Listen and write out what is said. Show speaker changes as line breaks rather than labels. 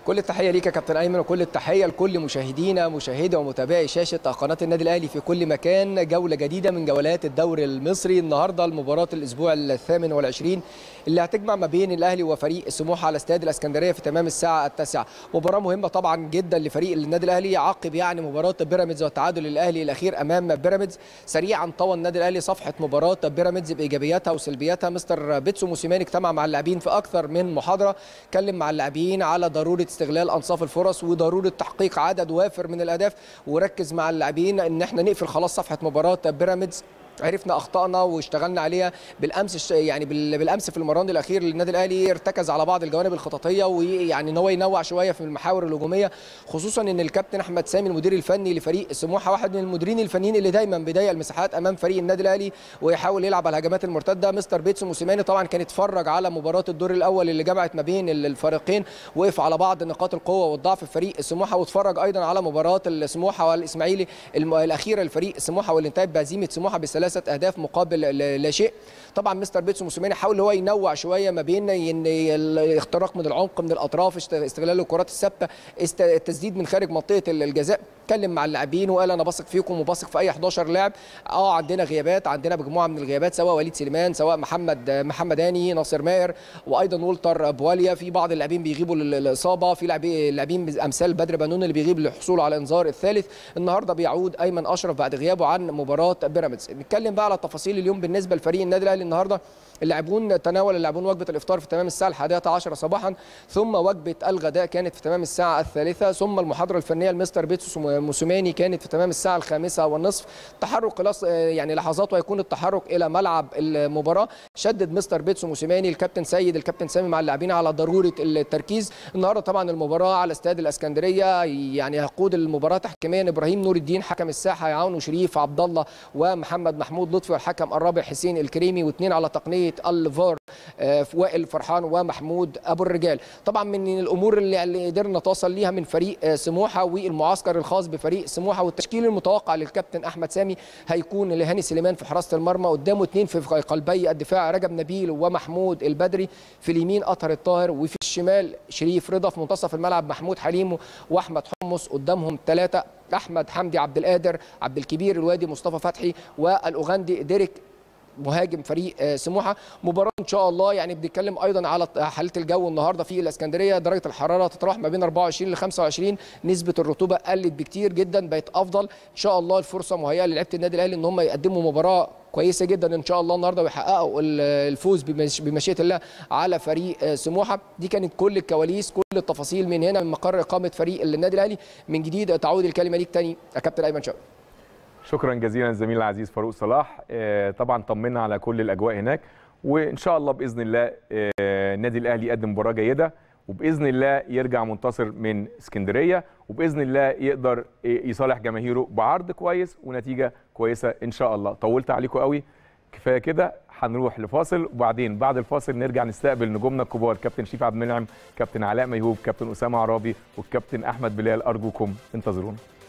كل التحيه ليك يا كابتن ايمن وكل التحيه لكل مشاهدينا مشاهدي ومتابعي شاشه قناه النادي الاهلي في كل مكان جوله جديده من جولات الدوري المصري النهارده المباراه الاسبوع الثامن والعشرين اللي هتجمع ما بين الاهلي وفريق سموحه على استاد الاسكندريه في تمام الساعه التاسعه مباراه مهمه طبعا جدا لفريق النادي الاهلي عقب يعني مباراه بيراميدز والتعادل الاهلي الاخير امام بيراميدز سريعا طوى النادي الاهلي صفحه مباراه بيراميدز بايجابياتها وسلبياتها مستر بيتسو موسيماني اجتمع مع اللاعبين في اكثر من محاضره اتكلم مع اللاعبين على ضروره استغلال انصاف الفرص وضروره تحقيق عدد وافر من الاهداف وركز مع اللاعبين ان احنا نقفل خلاص صفحه مباراه بيراميدز عرفنا اخطائنا واشتغلنا عليها بالامس يعني بالامس في المران الاخير للنادي الاهلي ارتكز على بعض الجوانب الخططيه ويعني ان هو ينوع شويه في المحاور الهجوميه خصوصا ان الكابتن احمد سامي المدير الفني لفريق سموحه واحد من المديرين الفنيين اللي دايما بيضيق المساحات امام فريق النادي الاهلي ويحاول يلعب على الهجمات المرتده مستر بيتسو موسيماني طبعا كان اتفرج على مباراه الدور الاول اللي جمعت ما بين الفريقين وقف على بعض نقاط القوه والضعف في فريق سموحه واتفرج ايضا على مباراه السموحه والاسماعيلي الاخيره لفريق سموحه واللي انتهت بهزيمه سموحه بثلاثه اهداف مقابل لا شيء طبعا مستر بيتسو موسيماني حاول هو ينوع شويه ما بين ان الاختراق من العمق من الاطراف استغلال الكرات الثابته التسديد من خارج منطقه الجزاء اتكلم مع اللاعبين وقال انا بثق فيكم وبثق في اي 11 لاعب اه عندنا غيابات عندنا مجموعه من الغيابات سواء وليد سليمان سواء محمد محمد هاني ناصر ماهر وايضا ولتر بواليا في بعض اللاعبين بيغيبوا للاصابه في لاعبين امثال بدر بنون اللي بيغيب للحصول على انذار الثالث النهارده بيعود ايمن اشرف بعد غيابه عن مباراه بيراميدز نتكلم بقى على تفاصيل اليوم بالنسبه لفريق النادي الاهلي النهارده اللاعبون تناول اللاعبون وجبه الافطار في تمام الساعه الحادية عشرة صباحا ثم وجبه الغداء كانت في تمام الساعه الثالثة ثم المحاضره الفنيه لمستر بيتسو موسيماني كانت في تمام الساعه الخامسة والنصف تحرك خلاص يعني لحظات ويكون التحرك الى ملعب المباراه شدد مستر بيتسو موسيماني الكابتن سيد الكابتن سامي مع اللاعبين على ضروره التركيز النهارده طبعا المباراه على استاد الاسكندريه يعني هيقود المباراه تحكيميا ابراهيم نور الدين حكم الساحه يعاونه شريف عبد الله ومحمد محمود لطفي والحكم الرابع حسين الكريمي واثنين على تقنيه الفار وائل فرحان ومحمود ابو الرجال طبعا من الامور اللي قدرنا نتواصل ليها من فريق سموحه والمعسكر الخاص بفريق سموحه والتشكيل المتوقع للكابتن احمد سامي هيكون لهاني سليمان في حراسه المرمى قدامه اثنين في قلبي الدفاع رجب نبيل ومحمود البدري في اليمين اطهر الطاهر وفي الشمال شريف رضا في منتصف الملعب محمود حليم واحمد حمص قدامهم ثلاثه احمد حمدي عبد القادر عبد الكبير الوادي مصطفى فتحي والاوغندي ديريك مهاجم فريق سموحه مباراه ان شاء الله يعني بنتكلم ايضا على حاله الجو النهارده في الاسكندريه درجه الحراره تتراوح ما بين 24 ل 25 نسبه الرطوبه قلت بكتير جدا بقت افضل ان شاء الله الفرصه مهيئه للعيبه النادي الاهلي ان هم يقدموا مباراه كويسه جدا ان شاء الله النهارده ويحققوا الفوز بمشيئه الله على فريق سموحه دي كانت كل الكواليس كل التفاصيل من هنا من مقر اقامه فريق النادي الاهلي من جديد تعود الكلمه ليك تاني يا كابتن ايمن شوقي
شكرا جزيلا الزميل العزيز فاروق صلاح طبعا طمنا على كل الاجواء هناك وان شاء الله باذن الله النادي الاهلي يقدم مباراه جيده وباذن الله يرجع منتصر من اسكندريه وباذن الله يقدر يصالح جماهيره بعرض كويس ونتيجه كويسه ان شاء الله طولت عليكم قوي كفايه كده هنروح لفاصل وبعدين بعد الفاصل نرجع نستقبل نجومنا الكبار كابتن شريف عبد المنعم كابتن علاء ميهوب كابتن اسامه عرابي والكابتن احمد بلال ارجوكم انتظرونا